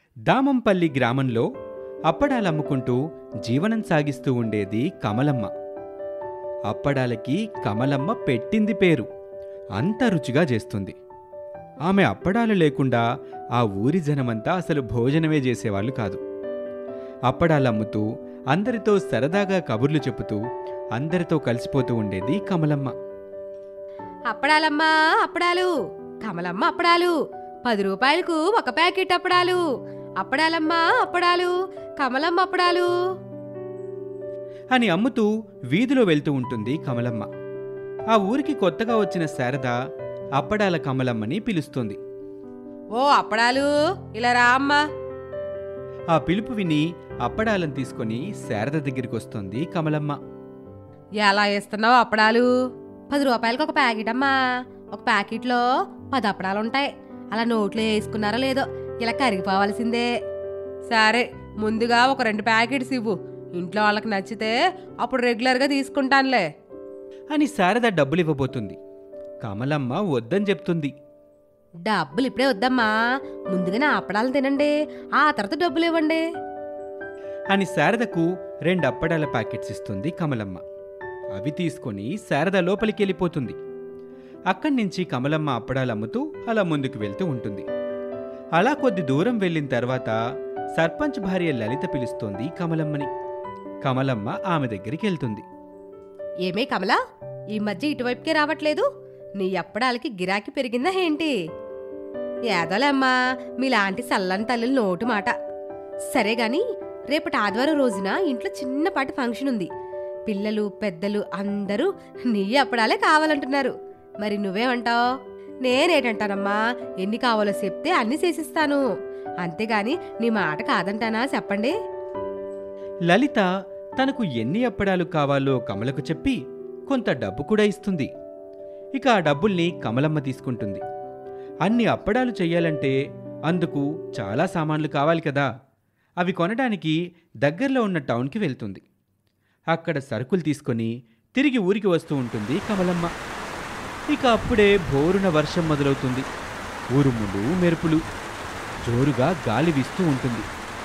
దామంపల్లి గ్రామంలో అప్పడాలమ్ముకుంటూ జీవనం సాగిస్తూ ఉండేది కమలమ్మ అప్పడాలకి కమలమ్మ పెట్టింది పేరు అంత రుచిగా చేస్తుంది ఆమె అప్పడాలు లేకుండా ఆ ఊరి జనమంతా అసలు భోజనమే చేసేవాళ్ళు కాదు అప్పడాలమ్ముతూ అందరితో సరదాగా కబుర్లు చెబుతూ అందరితో కలిసిపోతూ ఉండేది కమలమ్మ అప్పడాలమ్మా అప్పడాలు కమలమ్మ అప్పడాలు పది రూపాయలకు ఒక ప్యాకెట్ అప్పడాలు అప్పడాలమ్మా అప్పడాలు కమలమ్మ అప్పడాలు అని అమ్ముతూ వీధిలో వెళ్తూ ఉంటుంది కమలమ్మ ఆ ఊరికి కొత్తగా వచ్చిన శారద అప్పడాల కమలమ్మని పిలుస్తుంది ఓ అప్పడాలు ఇలా రా అమ్మా ఆ పిలుపు విని అప్పడాలను తీసుకొని శారద దగ్గరికి వస్తుంది కమలమ్మ ఎలా వేస్తున్నావు అప్పడాలు పది రూపాయలకు ఒక ప్యాకెట్ అమ్మా ఒక ప్యాకెట్లో పది అప్పడాలు ఉంటాయి అలా నోట్లో వేసుకున్నారో లేదో ఇలా కరిగిపోవాల్సిందే సరే ముందుగా ఒక రెండు ప్యాకెట్స్ ఇవ్వు ఇంట్లో వాళ్ళకి నచ్చితే అప్పుడు రెగ్యులర్గా తీసుకుంటానులే అని శారద డబ్బులు ఇవ్వబోతుంది కమలమ్మ వద్దని చెప్తుంది డబ్బులు ఇప్పుడే వద్దమ్మా ముందుగా నా అప్పడాలు తినండి ఆ తర్వాత డబ్బులు ఇవ్వండి అని శారదకు రెండు అప్పడాల ప్యాకెట్స్ ఇస్తుంది కమలమ్మ అవి తీసుకొని శారద లోపలికి వెళ్ళిపోతుంది అక్కడి నుంచి కమలమ్మ అప్పడాలు అమ్ముతూ అలా ముందుకు వెళ్తూ ఉంటుంది అలా కొద్ది దూరం వెళ్ళిన తర్వాత సర్పంచ్ భార్య లలిత పిలుస్తోంది కమలమ్మని కమలమ్మ ఆమె దగ్గరికి వెళ్తుంది ఏమే కమలా ఈ మధ్య ఇటువైపుకే రావట్లేదు నీ అప్పడాలకి గిరాకీ పెరిగిందా ఏంటి ఏదోలేమ్మా మీలాంటి సల్లని తల్లుల నోటు మాట సరే గాని రేపటి ఆదివారం రోజున ఇంట్లో చిన్నపాటి ఫంక్షన్ ఉంది పిల్లలు పెద్దలు అందరూ నీ అప్పడాలే కావాలంటున్నారు మరి నువ్వేమంటావు నేనేటంటానమ్మా ఎన్ని కావాలో చెప్తే అన్ని చేసిస్తాను అంతేగాని నీ మాట కాదంటానా చెప్పండి లలిత తనకు ఎన్ని అప్పడాలు కావాలో కమలకు చెప్పి కొంత డబ్బు కూడా ఇస్తుంది ఇక ఆ డబ్బుల్ని కమలమ్మ తీసుకుంటుంది అన్ని అప్పడాలు చెయ్యాలంటే అందుకు చాలా సామాన్లు కావాలి కదా అవి కొనడానికి దగ్గరలో ఉన్న టౌన్కి వెళ్తుంది అక్కడ సరుకులు తీసుకొని తిరిగి ఊరికి వస్తూ ఉంటుంది కమలమ్మ ఇక అప్పుడే బోరున వర్షం మొదలవుతుంది ఉరుములు మెరుపులు జోరుగా గాలి వీస్తూ ఉంటుంది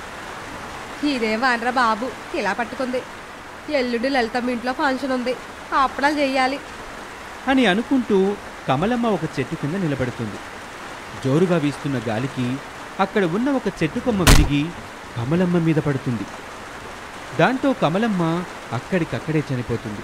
ఇదేం వానరా బాబు ఇలా పట్టుకుంది ఎల్లుండి లలితమ్మ ఇంట్లో ఫంక్షన్ ఉంది అప్పడాలు చెయ్యాలి అని అనుకుంటూ కమలమ్మ ఒక చెట్టు కింద నిలబడుతుంది జోరుగా వీస్తున్న గాలికి అక్కడ ఉన్న ఒక చెట్టు కొమ్మ విరిగి కమలమ్మ మీద పడుతుంది దాంతో కమలమ్మ అక్కడికక్కడే చనిపోతుంది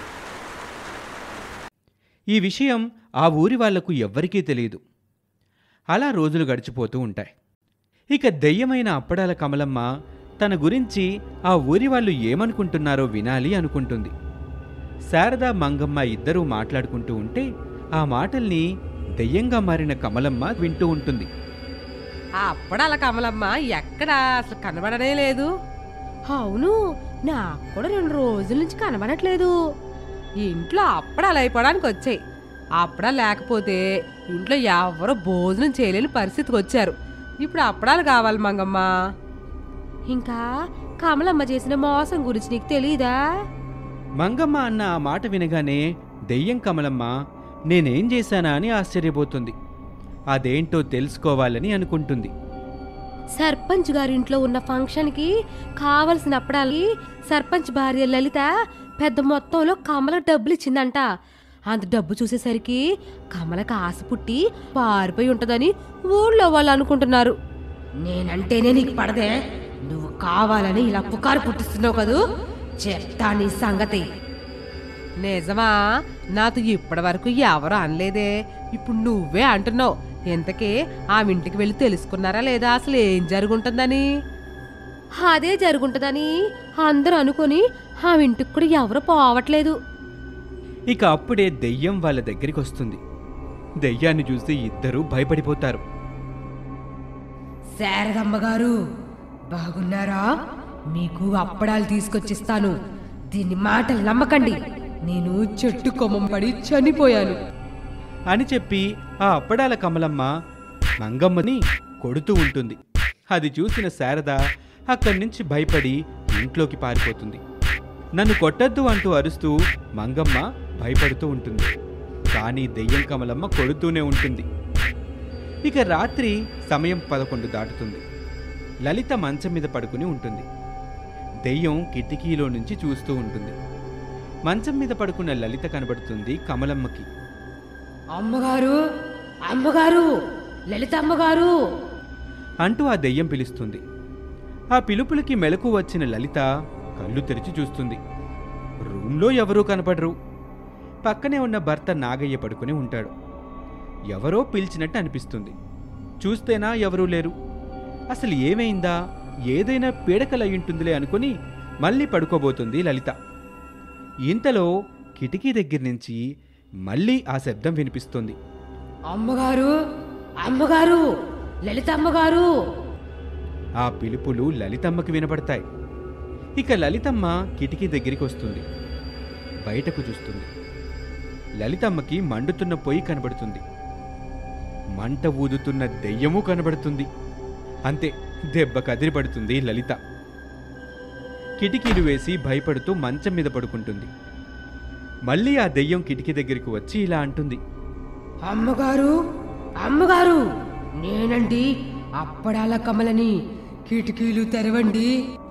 ఈ విషయం ఆ ఊరి వాళ్లకు ఎవ్వరికీ తెలియదు అలా రోజులు గడిచిపోతూ ఉంటాయి ఇక దెయ్యమైన అప్పడాల కమలమ్మ తన గురించి ఆ ఊరి వాళ్ళు ఏమనుకుంటున్నారో వినాలి అనుకుంటుంది శారద మంగమ్మ ఇద్దరూ మాట్లాడుకుంటూ ఉంటే ఆ మాటల్ని దెయ్యంగా మారిన కమలమ్మ వింటూ ఉంటుంది ఆ అప్పడాల కమలమ్మ ఎక్కడా అసలు కనబడనే లేదు అవును నాకు కూడా రెండు రోజుల నుంచి కనబడట్లేదు ఇంట్లో అప్పడాలు అయిపోవడానికి వచ్చాయి అప్పడాలు లేకపోతే ఇంట్లో ఎవరో భోజనం చేయలేని పరిస్థితికి వచ్చారు ఇప్పుడు అప్పడాలు కావాలి మంగమ్మ ఇంకా కమలమ్మ చేసిన మోసం గురించి నీకు తెలీదా మంగమ్మ అన్న ఆ మాట వినగానే దెయ్యం కమలమ్మ నేనేం చేశానా అని ఆశ్చర్యపోతుంది అదేంటో తెలుసుకోవాలని అనుకుంటుంది సర్పంచ్ గారింట్లో ఉన్న ఫంక్షన్కి కావలసిన అప్పడాలి సర్పంచ్ భార్య లలిత పెద్ద మొత్తంలో కమల డబ్బులు ఇచ్చిందంట అంత డబ్బు చూసేసరికి కమలకు ఆశ పుట్టి పారిపోయి ఉంటదని ఊళ్ళో వాళ్ళు అనుకుంటున్నారు నేనంటేనే నీకు పడదే నువ్వు కావాలని ఇలా పుకారు పుట్టిస్తున్నావు కదూ చెప్తా నీ సంగతి నిజమా నాతో ఇప్పటి వరకు ఎవరు అనలేదే ఇప్పుడు నువ్వే అంటున్నావు ఇంతకీ ఆమె ఇంటికి వెళ్ళి తెలుసుకున్నారా లేదా అసలు ఏం జరుగుంటుందని అదే జరుగుంటుందని అందరూ అనుకొని ఆమె ఇంటికి కూడా ఎవరు పోవట్లేదు ఇక అప్పుడే దెయ్యం వాళ్ళ దగ్గరికి వస్తుంది దెయ్యాన్ని చూసి ఇద్దరూ భయపడిపోతారు శారదమ్మ గారు బాగున్నారా మీకు అప్పడాలు తీసుకొచ్చిస్తాను దీని మాటలు నమ్మకండి నేను చెట్టు కొమ్మం పడి చనిపోయాను అని చెప్పి ఆ అప్పడాల కమలమ్మ మంగమ్మని కొడుతూ ఉంటుంది అది చూసిన శారద అక్కడి నుంచి భయపడి ఇంట్లోకి పారిపోతుంది నన్ను కొట్టద్దు అంటూ అరుస్తూ మంగమ్మ భయపడుతూ ఉంటుంది కానీ దెయ్యం కమలమ్మ కొడుతూనే ఉంటుంది ఇక రాత్రి సమయం పదకొండు దాటుతుంది లలిత మంచం మీద పడుకుని ఉంటుంది దెయ్యం కిటికీలో నుంచి చూస్తూ ఉంటుంది మంచం మీద పడుకున్న లలిత కనబడుతుంది కమలమ్మకి అమ్మగారు అమ్మగారు లలిత అమ్మగారు అంటూ ఆ దెయ్యం పిలుస్తుంది ఆ పిలుపులకి మెలకు వచ్చిన లలిత కళ్ళు తెరిచి చూస్తుంది రూంలో ఎవరూ కనపడరు పక్కనే ఉన్న భర్త నాగయ్య పడుకుని ఉంటాడు ఎవరో పిలిచినట్టు అనిపిస్తుంది చూస్తేనా ఎవరూ లేరు అసలు ఏమైందా ఏదైనా పీడకలయ్యుంటుందిలే అనుకుని మళ్ళీ పడుకోబోతుంది లలిత ఇంతలో కిటికీ దగ్గర నుంచి మళ్ళీ ఆ శబ్దం వినిపిస్తుంది అమ్మగారు అమ్మగారు లలిత అమ్మగారు ఆ పిలుపులు లలితమ్మకి వినపడతాయి ఇక లలితమ్మ కిటికీ దగ్గరికి వస్తుంది బయటకు చూస్తుంది లలితమ్మకి మండుతున్న పొయ్యి కనబడుతుంది మంట ఊదుతున్న దెయ్యము కనబడుతుంది అంతే దెబ్బ కదిలిపడుతుంది లలిత కిటికీలు వేసి భయపడుతూ మంచం మీద పడుకుంటుంది మళ్ళీ ఆ దెయ్యం కిటికీ దగ్గరికి వచ్చి ఇలా అంటుంది అమ్మగారు అమ్మగారు నేనండి అప్పడాల కమలని కిటికీలు తెరవండి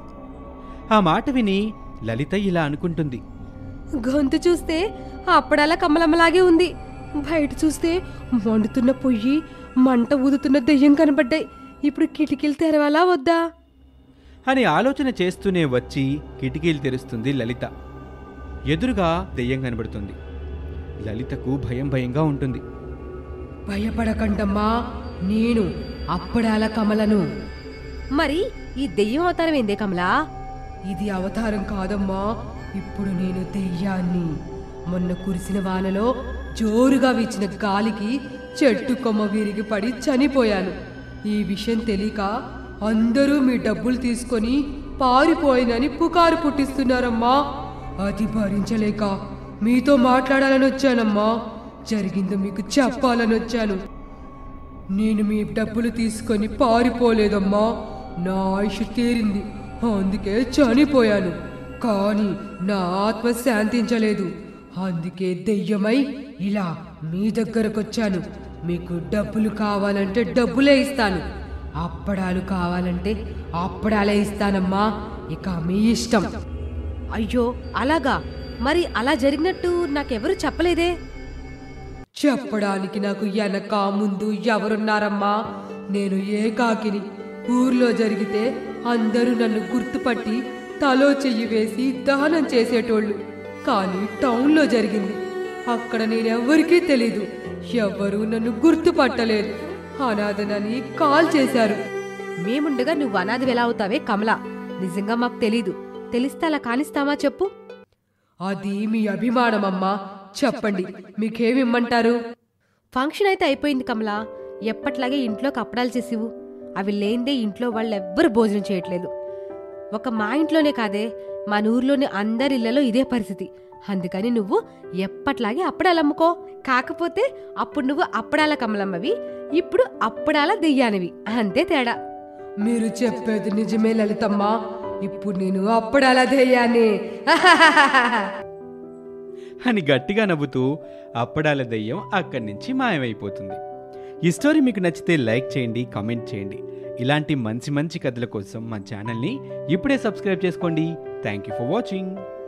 ఆ మాట విని లలిత ఇలా అనుకుంటుంది గొంతు చూస్తే అప్పడాల కమలమ్మలాగే ఉంది బయట చూస్తే మండుతున్న పొయ్యి మంట ఊదుతున్న దెయ్యం కనబడ్డాయి ఇప్పుడు కిటికీలు తెరవాలా వద్దా అని ఆలోచన చేస్తూనే వచ్చి కిటికీలు తెరుస్తుంది లలిత ఎదురుగా దెయ్యం కనబడుతుంది లలితకు భయం భయంగా ఉంటుంది భయపడకండమ్మా నేను అప్పడాల కమలను మరి ఈ దెయ్యం అవతారం ఏందే కమలా ఇది అవతారం కాదమ్మా ఇప్పుడు నేను దెయ్యాన్ని మొన్న కురిసిన వానలో జోరుగా వీచిన గాలికి చెట్టు కొమ్మ విరిగి పడి చనిపోయాను ఈ విషయం తెలియక అందరూ మీ డబ్బులు తీసుకొని పారిపోయినని పుకారు పుట్టిస్తున్నారమ్మా అది భరించలేక మీతో మాట్లాడాలని వచ్చానమ్మా జరిగిందో మీకు చెప్పాలని వచ్చాను నేను మీ డబ్బులు తీసుకొని పారిపోలేదమ్మా నా ఆయుష్ తీరింది అందుకే చనిపోయాను కానీ నా ఆత్మ శాంతించలేదు అందుకే దెయ్యమై ఇలా మీ దగ్గరకొచ్చాను మీకు డబ్బులు కావాలంటే డబ్బులే ఇస్తాను అప్పడాలు కావాలంటే అప్పడాలే ఇస్తానమ్మా ఇక మీ ఇష్టం అయ్యో అలాగా మరి అలా జరిగినట్టు నాకెవరు చెప్పలేదే చెప్పడానికి నాకు వెనక ముందు ఎవరున్నారమ్మా నేను ఏకాకిని ఊర్లో జరిగితే అందరూ నన్ను గుర్తుపట్టి తలో చెయ్యి వేసి దహనం చేసేటోళ్ళు కానీ టౌన్లో జరిగింది అక్కడ నేనెవ్వరికీ తెలీదు ఎవ్వరూ నన్ను గుర్తుపట్టలేదు అనాథనని కాల్ చేశారు మేముండగా నువ్వు అనాథవి ఎలా అవుతావే కమలా నిజంగా మాకు తెలీదు తెలిస్తే అలా కానిస్తామా చెప్పు అది మీ అభిమానమమ్మా చెప్పండి మీకేమిమ్మంటారు ఫంక్షన్ అయితే అయిపోయింది కమలా ఎప్పట్లాగే ఇంట్లో కప్పడాలు చేసివు అవి లేందే ఇంట్లో వాళ్ళెవ్వరు భోజనం చేయట్లేదు ఒక మా ఇంట్లోనే కాదే మన ఊర్లోని అందరి ఇళ్లలో ఇదే పరిస్థితి అందుకని నువ్వు ఎప్పట్లాగే అప్పడాలు అమ్ముకో కాకపోతే అప్పుడు నువ్వు అప్పడాల కమలమ్మవి ఇప్పుడు అప్పడాల దెయ్యానివి అంతే తేడా మీరు చెప్పేది నిజమే లలితమ్మా ఇప్పుడు నేను అప్పడాల దెయ్యాన్ని అని గట్టిగా నవ్వుతూ అప్పడాల దెయ్యం అక్కడి నుంచి మాయమైపోతుంది ఈ స్టోరీ మీకు నచ్చితే లైక్ చేయండి కామెంట్ చేయండి ఇలాంటి మంచి మంచి కథల కోసం మా ఛానల్ని ఇప్పుడే సబ్స్క్రైబ్ చేసుకోండి థ్యాంక్ యూ ఫర్ వాచింగ్